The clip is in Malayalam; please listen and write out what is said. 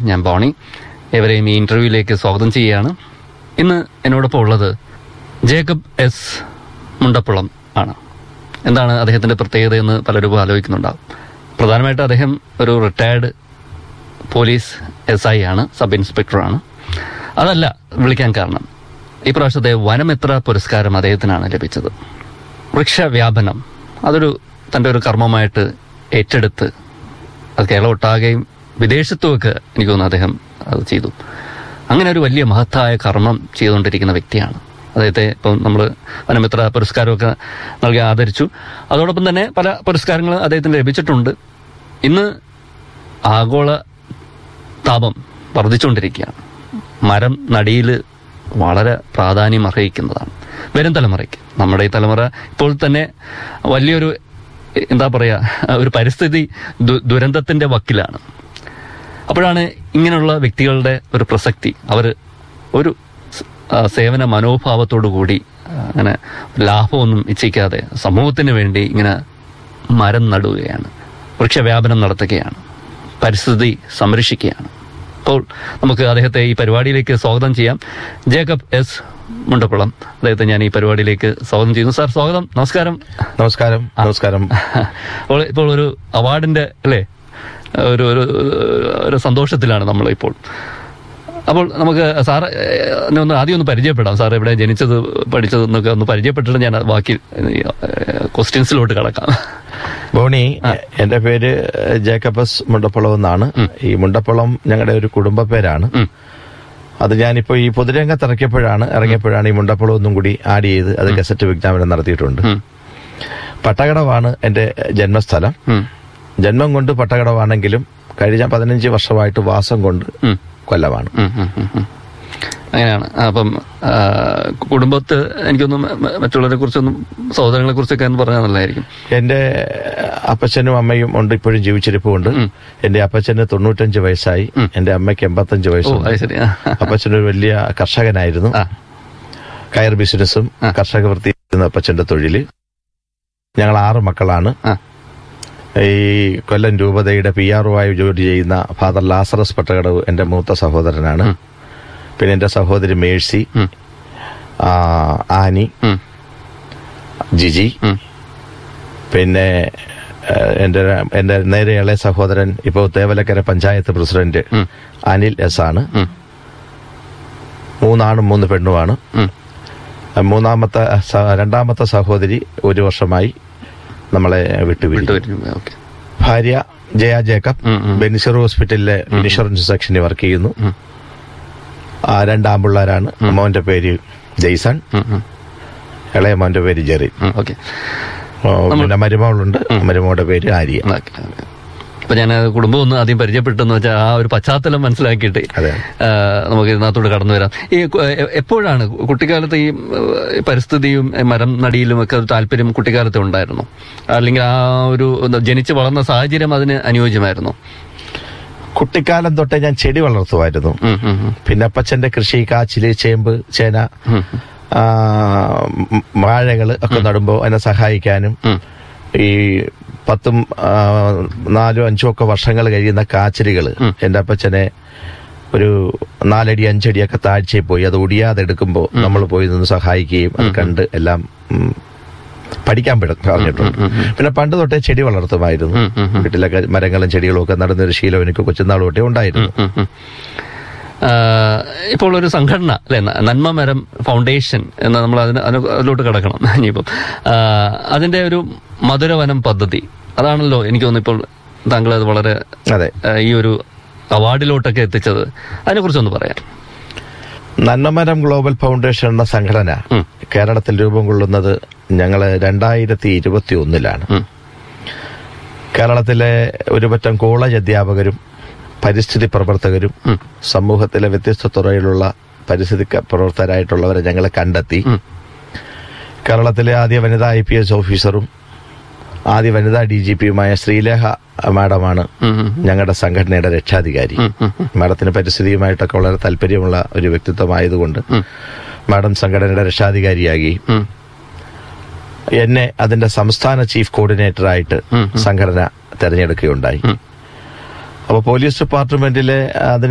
ഞാൻ ബോണി എവരെയും ഈ ഇന്റർവ്യൂയിലേക്ക് സ്വാഗതം ചെയ്യുകയാണ് ഇന്ന് എന്നോടൊപ്പം ഉള്ളത് ജേക്കബ് എസ് മുണ്ടപ്പുളം ആണ് എന്താണ് അദ്ദേഹത്തിന്റെ പ്രത്യേകത എന്ന് പലരും ആലോചിക്കുന്നുണ്ടാവും പ്രധാനമായിട്ട് അദ്ദേഹം ഒരു റിട്ടയർഡ് പോലീസ് എസ് ഐ ആണ് സബ് ഇൻസ്പെക്ടറാണ് അതല്ല വിളിക്കാൻ കാരണം ഈ പ്രാവശ്യത്തെ വനമിത്ര പുരസ്കാരം അദ്ദേഹത്തിനാണ് ലഭിച്ചത് വൃക്ഷവ്യാപനം അതൊരു തൻ്റെ ഒരു കർമ്മമായിട്ട് ഏറ്റെടുത്ത് അത് കേരളം ഒട്ടാകെയും വിദേശത്തുമൊക്കെ എനിക്ക് തോന്നുന്നു അദ്ദേഹം അത് ചെയ്തു അങ്ങനെ ഒരു വലിയ മഹത്തായ കർമ്മം ചെയ്തുകൊണ്ടിരിക്കുന്ന വ്യക്തിയാണ് അദ്ദേഹത്തെ ഇപ്പം നമ്മൾ വനമിത്ര പുരസ്കാരമൊക്കെ നൽകി ആദരിച്ചു അതോടൊപ്പം തന്നെ പല പുരസ്കാരങ്ങൾ അദ്ദേഹത്തിന് ലഭിച്ചിട്ടുണ്ട് ഇന്ന് ആഗോള താപം വർദ്ധിച്ചുകൊണ്ടിരിക്കുകയാണ് മരം നടിയിൽ വളരെ പ്രാധാന്യം അർഹിക്കുന്നതാണ് വരും തലമുറയ്ക്ക് നമ്മുടെ ഈ തലമുറ ഇപ്പോൾ തന്നെ വലിയൊരു എന്താ പറയുക ഒരു പരിസ്ഥിതി ദു- ദുരന്തത്തിന്റെ വക്കിലാണ് അപ്പോഴാണ് ഇങ്ങനെയുള്ള വ്യക്തികളുടെ ഒരു പ്രസക്തി അവർ ഒരു സ്- ആ, സേവന മനോഭാവത്തോടു കൂടി ആ, അങ്ങനെ ലാഭമൊന്നും ഇച്ഛിക്കാതെ സമൂഹത്തിന് വേണ്ടി ഇങ്ങനെ മരം നടുകയാണ് വൃക്ഷവ്യാപനം നടത്തുകയാണ് പരിസ്ഥിതി സംരക്ഷിക്കുകയാണ് അപ്പോൾ നമുക്ക് അദ്ദേഹത്തെ ഈ പരിപാടിയിലേക്ക് സ്വാഗതം ചെയ്യാം ജേക്കബ് എസ് മുണ്ടക്കുളം അദ്ദേഹത്തെ ഞാൻ ഈ പരിപാടിയിലേക്ക് സ്വാഗതം ചെയ്യുന്നു സാർ സ്വാഗതം നമസ്കാരം നമസ്കാരം നമസ്കാരം അപ്പോൾ ഇപ്പോൾ ഒരു അവാർഡിന്റെ അല്ലേ ഒരു ഒരു ഒരു സന്തോഷത്തിലാണ് നമ്മൾ ഇപ്പോൾ അപ്പോൾ നമുക്ക് സാറ് എന്നെ ഒന്ന് ആദ്യം ഒന്ന് പരിചയപ്പെടാം സാർ എവിടെ ജനിച്ചത് പഠിച്ചത് എന്നൊക്കെ ഒന്ന് പരിചയപ്പെട്ടിട്ട് ഞാൻ ബാക്കി ക്വസ്റ്റ്യൻസിലോട്ട് കടക്കാം ബോണി എന്റെ പേര് ജേക്കബസ് മുണ്ടപ്പുളം എന്നാണ് ഈ മുണ്ടപ്പുളം ഞങ്ങളുടെ ഒരു കുടുംബ പേരാണ് ഉം. അത് ഞാനിപ്പോ ഈ പൊതുരംഗത്ത് ഇറക്കിയപ്പോഴാണ് ഇറങ്ങിയപ്പോഴാണ് ഈ മുണ്ടപ്പുളം ഒന്നും കൂടി ആഡ് ചെയ്ത് അത് ഗസറ്റ് വിജ്ഞാപനം നടത്തിയിട്ടുണ്ട് ഉം. പട്ടകടവാണ് എന്റെ ജന്മസ്ഥലം ഉം. ജന്മം കൊണ്ട് പട്ടകടവാണെങ്കിലും കഴിഞ്ഞ പതിനഞ്ച് വർഷമായിട്ട് വാസം കൊണ്ട് ഉം. കൊല്ലമാണ് ഉം, ഉം, ഉം, ഉം. അങ്ങനെയാണ് അപ്പം ആ, കുടുംബത്ത് എനിക്കൊന്നും മ- മറ്റുള്ളവരെ കുറിച്ചൊന്നും സഹോദരങ്ങളെ കുറിച്ചൊക്കെ എന്ന് പറഞ്ഞാൽ നല്ലതായിരിക്കും എന്റെ അപ്പച്ചനും അമ്മയും ഉണ്ട് ഇപ്പോഴും ജീവിച്ചിരിപ്പുണ്ട് എന്റെ അപ്പച്ചന് തൊണ്ണൂറ്റഞ്ച് വയസ്സായി എന്റെ അമ്മയ്ക്ക് എൺപത്തഞ്ച് ഓ വയസ്സുണ്ട് അത് ശരി ആ. അപ്പച്ചനൊരു വലിയ കർഷകനായിരുന്നു ആ. കയർ ബിസിനസ്സും കർഷക വൃത്തിയായിരുന്നു അപ്പച്ചന്റെ തൊഴില് ഞങ്ങൾ ആറ് മക്കളാണ് ആ. ഈ കൊല്ലം രൂപതയുടെ പി ആർ ആയി ജോലി ചെയ്യുന്ന ഫാദർ ലാസറസ് പട്ടകടവ് എന്റെ മൂത്ത സഹോദരനാണ് പിന്നെ എന്റെ സഹോദരി മേഴ്സി ഉം. ആ, ആനി ഉം. ജിജി ഉം. പിന്നെ ഏഹ്, എന്റെ എന്റെ നേരെ ഇളയ സഹോദരൻ ഇപ്പോൾ തേവലക്കര പഞ്ചായത്ത് പ്രസിഡന്റ് ഉം. അനിൽ എസ് ആണ് ഉം. മൂന്നാണും മൂന്ന് പെണ്ണുമാണ് ഉം. മൂന്നാമത്തെ സ- രണ്ടാമത്തെ സഹോദരി ഒരു വർഷമായി നമ്മളെ വിട്ടുപിരിഞ്ഞു വിട്ടുവരും ഓക്കെ ഭാര്യ ജയ ജേക്കബ് ഉം, ഉം. ബെനിഷർ ഹോസ്പിറ്റലിലെ ഇൻഷുറൻസ് സെക്ഷനിൽ വർക്ക് ചെയ്യുന്നു ഉം. ആ രണ്ടാം പിള്ളേരാണ് മോന്റെ പേര് ജെയ്സൺ ഉം, ഉം, ഇളയ മോന്റെ പേര് ജെറി ഉം, ഓക്കെ ഓ, പിന്നെ മരുമകളുണ്ട് മരുമോളുടെ പേര് ആര്യ ഓക്കെ, ഓക്കെ. അപ്പൊ ഞാൻ കുടുംബം ഒന്ന് ആദ്യം പരിചയപ്പെട്ടെന്ന് വെച്ചാൽ ആ ഒരു പശ്ചാത്തലം മനസ്സിലാക്കിയിട്ട് അതെ. ആ, നമുക്ക് ഇതിനകത്തോട് കടന്നു വരാം ഈ കു- എ- എപ്പോഴാണ് കുട്ടിക്കാലത്ത് ഈ ഏഹ്, പരിസ്ഥിതിയും ഏഹ്, മരം നടിയിലും ഒക്കെ ഒരു താല്പര്യം കുട്ടിക്കാലത്ത് ഉണ്ടായിരുന്നു അല്ലെങ്കിൽ ആ ഒരു എന്താ, ജനിച്ച് വളർന്ന സാഹചര്യം അതിന് അനുയോജ്യമായിരുന്നു കുട്ടിക്കാലം തൊട്ടേ ഞാൻ ചെടി വളർത്തുമായിരുന്നു ഉം, ഉം, ഉം. പിന്നെ അപ്പച്ചന്റെ കൃഷി കാച്ചില് ചേമ്പ് ചേന ഉം, ആ, മ- വാഴകള് ഒക്കെ നടുമ്പോ അതിനെ സഹായിക്കാനും ഉം. ഈ പത്തും ആ, നാലും അഞ്ചും ഒക്കെ വർഷങ്ങൾ കഴിയുന്ന കാച്ചിലുകള് എന്റെ അപ്പച്ചനെ ഒരു നാലടി അഞ്ചടിയൊക്കെ താഴ്ചയിൽ പോയി അത് ഒടിയാതെ എടുക്കുമ്പോൾ നമ്മൾ പോയി നിന്ന് സഹായിക്കുകയും അത് കണ്ട് എല്ലാം ഉം, പഠിക്കാൻ പെട- പറഞ്ഞിട്ടുണ്ട് പിന്നെ പണ്ട് തൊട്ടേ ചെടി വളർത്തുമായിരുന്നു ഉം, ഉം, വീട്ടിലൊക്കെ മരങ്ങളും ചെടികളും ഒക്കെ നടന്നൊരു ശീലം എനിക്ക് കൊച്ചുനാൾ തൊട്ടേ ഉണ്ടായിരുന്നു ഉം, ഉം. ആ, ഇപ്പോൾ ഒരു സംഘടന അല്ലെ നന്മ മരം ഫൗണ്ടേഷൻ എന്ന് നമ്മൾ അതിന് അതിന് അതിലോട്ട് കിടക്കണം ഇനിയിപ്പം ആ, അതിന്റെ ഒരു മധുരവനം പദ്ധതി അതാണല്ലോ എനിക്ക് തോന്നുന്നു ഇപ്പോൾ താങ്കൾ അത് വളരെ അതെ ആ, ഈ ഒരു അവാർഡിലോട്ടൊക്കെ എത്തിച്ചത് അതിനെക്കുറിച്ചൊന്ന് പറയാം നന്മമരം ഗ്ലോബൽ ഫൗണ്ടേഷൻ എന്ന സംഘടന ഉം. കേരളത്തിൽ രൂപം കൊള്ളുന്നത് ഞങ്ങള് രണ്ടായിരത്തി ഇരുപത്തി ഒന്നിലാണ് ഉം. കേരളത്തിലെ ഒരുപറ്റം കോളേജ് അധ്യാപകരും പരിസ്ഥിതി പ്രവർത്തകരും ഉം. സമൂഹത്തിലെ വ്യത്യസ്ത തുറയിലുള്ള പരിസ്ഥിതി ക- പ്രവർത്തകരായിട്ടുള്ളവരെ ഞങ്ങൾ കണ്ടെത്തി ഉം. കേരളത്തിലെ ആദ്യ വനിതാ ഐ പി എസ് ഓഫീസറും ആദ്യ വനിതാ ഡി ജി പിയുമായ ശ്രീലേഖ മാഡമാണ് ഉം, ഉം, ഞങ്ങളുടെ സംഘടനയുടെ രക്ഷാധികാരി ഉം, ഉം, ഉം. മാഡത്തിന് പരിസ്ഥിതിയുമായിട്ടൊക്കെ വളരെ താല്പര്യമുള്ള ഒരു വ്യക്തിത്വമായതുകൊണ്ട് ഉം. മാഡം സംഘടനയുടെ രക്ഷാധികാരിയാക്കി ഉം. എന്നെ അതിന്റെ സംസ്ഥാന ചീഫ് കോർഡിനേറ്ററായിട്ട് ഉം, സംഘടന തെരഞ്ഞെടുക്കുകയുണ്ടായി ഉം. അപ്പോൾ പോലീസ് ഡിപ്പാർട്ട്മെന്റിലെ അതിന്